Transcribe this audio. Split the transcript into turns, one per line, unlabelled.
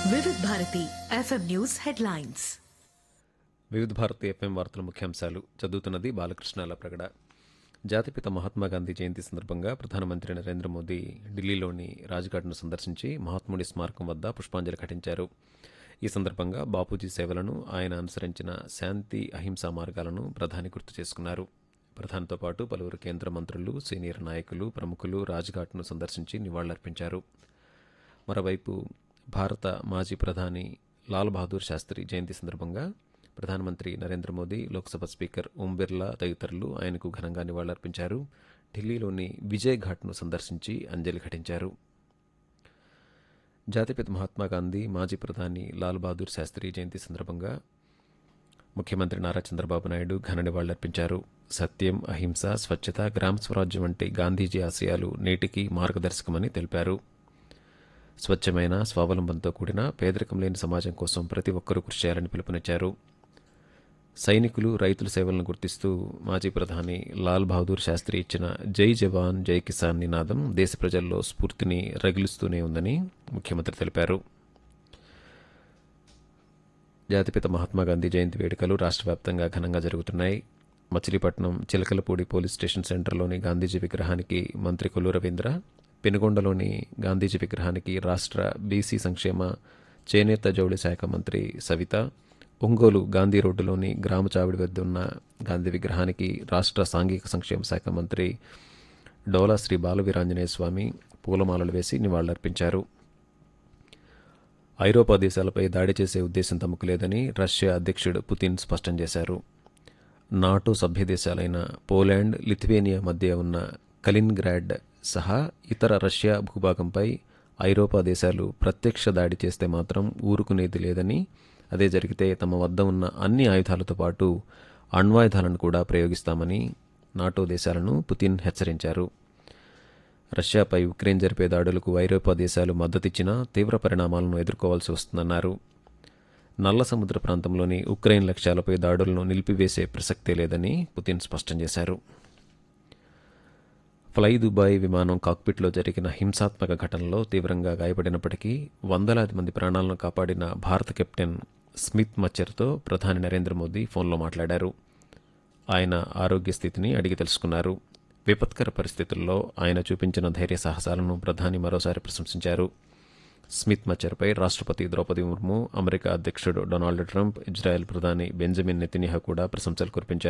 వివిధ Bharati FM news headlines
వివిధ Bharati FM వార్తల ముఖ్యాంశాలు చదువుతున్నది బాలకృష్ణ ప్రగడ జాతిపిత మహాత్మా గాంధీ జయంతి సందర్భంగా ప్రధానమంత్రి నరేంద్ర మోదీ ఢిల్లీలోని రాజ్ఘాట్ను సందర్శించి మహాత్ముడి స్మారకం వద్ద పుష్పాంజలి ఘటించారు ఈ సందర్భంగా బాపూజీ సేవలను ఆయన అనుసరించిన శాంతి అహింసా మార్గాలను ప్రధాని గుర్తు చేసుకున్నారు ప్రధానితో పాటు పలువురు కేంద్ర మంత్రులు సీనియర్ నాయకులు ప్రముఖులు రాజ్ఘాట్ను సందర్శించి నివాళులర్పించారు మరోవైపు భారత మాజీ ప్రధాని లాల్ బహదూర్ శాస్త్రి జయంతి సందర్భంగా ప్రధానమంత్రి నరేంద్ర మోదీ లోక్సభ స్పీకర్ ఓం బిర్లా తదితరులు ఆయనకు ఘనంగా నివాళులర్పించారు ఢిల్లీలోని విజయ్ ఘాట్ను సందర్శించి అంజలి ఘటించారు జాతిపిత మహాత్మా గాంధీ మాజీ ప్రధాని లాల్ బహదూర్ శాస్త్రి జయంతి సందర్భంగా ముఖ్యమంత్రి నారా చంద్రబాబు నాయుడు ఘన నివాళులర్పించారు సత్యం అహింస స్వచ్ఛత గ్రామ స్వరాజ్యం వంటి గాంధీజీ ఆశయాలు నేటికి మార్గదర్శకమని తెలిపారు స్వచ్ఛమైన స్వావలంబనతో కూడిన పేదరికం లేని సమాజం కోసం ప్రతి ఒక్కరూ కృషి చేయాలని పిలుపునిచ్చారు సైనికులు రైతుల సేవలను గుర్తిస్తూ మాజీ ప్రధాని లాల్ బహదూర్ శాస్త్రి ఇచ్చిన జై జవాన్ జై కిసాన్ నినాదం దేశ ప్రజల్లో స్ఫూర్తిని రగిలిస్తూనే ఉందని ముఖ్యమంత్రి తెలిపారు జాతిపిత మహాత్మా గాంధీ జయంతి వేడుకలు రాష్ట్ర వ్యాప్తంగా ఘనంగా జరుగుతున్నాయి మచిలీపట్నం చిలకలపూడి పోలీస్ స్టేషన్ సెంటర్లోని గాంధీజీ విగ్రహానికి మంత్రి కొల్లు రవీంద్ర పెనుగొండలోని గాంధీజీ విగ్రహానికి రాష్ట్ర బీసీ సంక్షేమ చేనేత జౌళి శాఖ మంత్రి సవిత ఒంగోలు గాంధీ రోడ్డులోని గ్రామ చావిడి వద్ద ఉన్న గాంధీ విగ్రహానికి రాష్ట్ర సాంఘిక సంక్షేమ శాఖ మంత్రి డోలా శ్రీ బాలవీరాంజనేయ స్వామి పూలమాలలు వేసి నివాళులర్పించారు ఐరోపా దేశాలపై దాడి చేసే ఉద్దేశం తమకు లేదని రష్యా అధ్యక్షుడు పుతిన్ స్పష్టం చేశారు నాటో సభ్య దేశాలైన పోలాండ్ లిథువేనియా మధ్య ఉన్న కలిన్గ్రాడ్ సహా ఇతర రష్యా భూభాగంపై ఐరోపా దేశాలు ప్రత్యక్ష దాడి చేస్తే మాత్రం ఊరుకునేది లేదని అదే జరిగితే తమ వద్ద ఉన్న అన్ని ఆయుధాలతో పాటు అణ్వాయుధాలను కూడా ప్రయోగిస్తామని నాటో దేశాలను పుతిన్ హెచ్చరించారు రష్యాపై ఉక్రెయిన్ జరిపే దాడులకు ఐరోపా దేశాలు మద్దతిచ్చినా తీవ్ర పరిణామాలను ఎదుర్కోవాల్సి వస్తుందన్నారు నల్ల సముద్ర ప్రాంతంలోని ఉక్రెయిన్ లక్ష్యాలపై దాడులను నిలిపివేసే ప్రసక్తే లేదని పుతిన్ స్పష్టం చేశారు ఫ్లై దుబాయ్ విమానం కాక్పిట్లో జరిగిన హింసాత్మక ఘటనలో తీవ్రంగా గాయపడినప్పటికీ వందలాది మంది ప్రాణాలను కాపాడిన భారత కెప్టెన్ స్మిత్ మచ్చర్తో ప్రధాని నరేంద్ర మోదీ ఫోన్లో మాట్లాడారు ఆయన ఆరోగ్య స్థితిని అడిగి తెలుసుకున్నారు విపత్కర పరిస్థితుల్లో ఆయన చూపించిన ధైర్య సాహసాలను ప్రధాని మరోసారి ప్రశంసించారు స్మిత్ మచ్చర్పై రాష్ట్రపతి ద్రౌపది ముర్ము అమెరికా అధ్యక్షుడు డొనాల్డ్ ట్రంప్ ఇజ్రాయెల్ ప్రధాని బెంజమిన్ నెతినిహా కూడా ప్రశంసలు కురిపించారు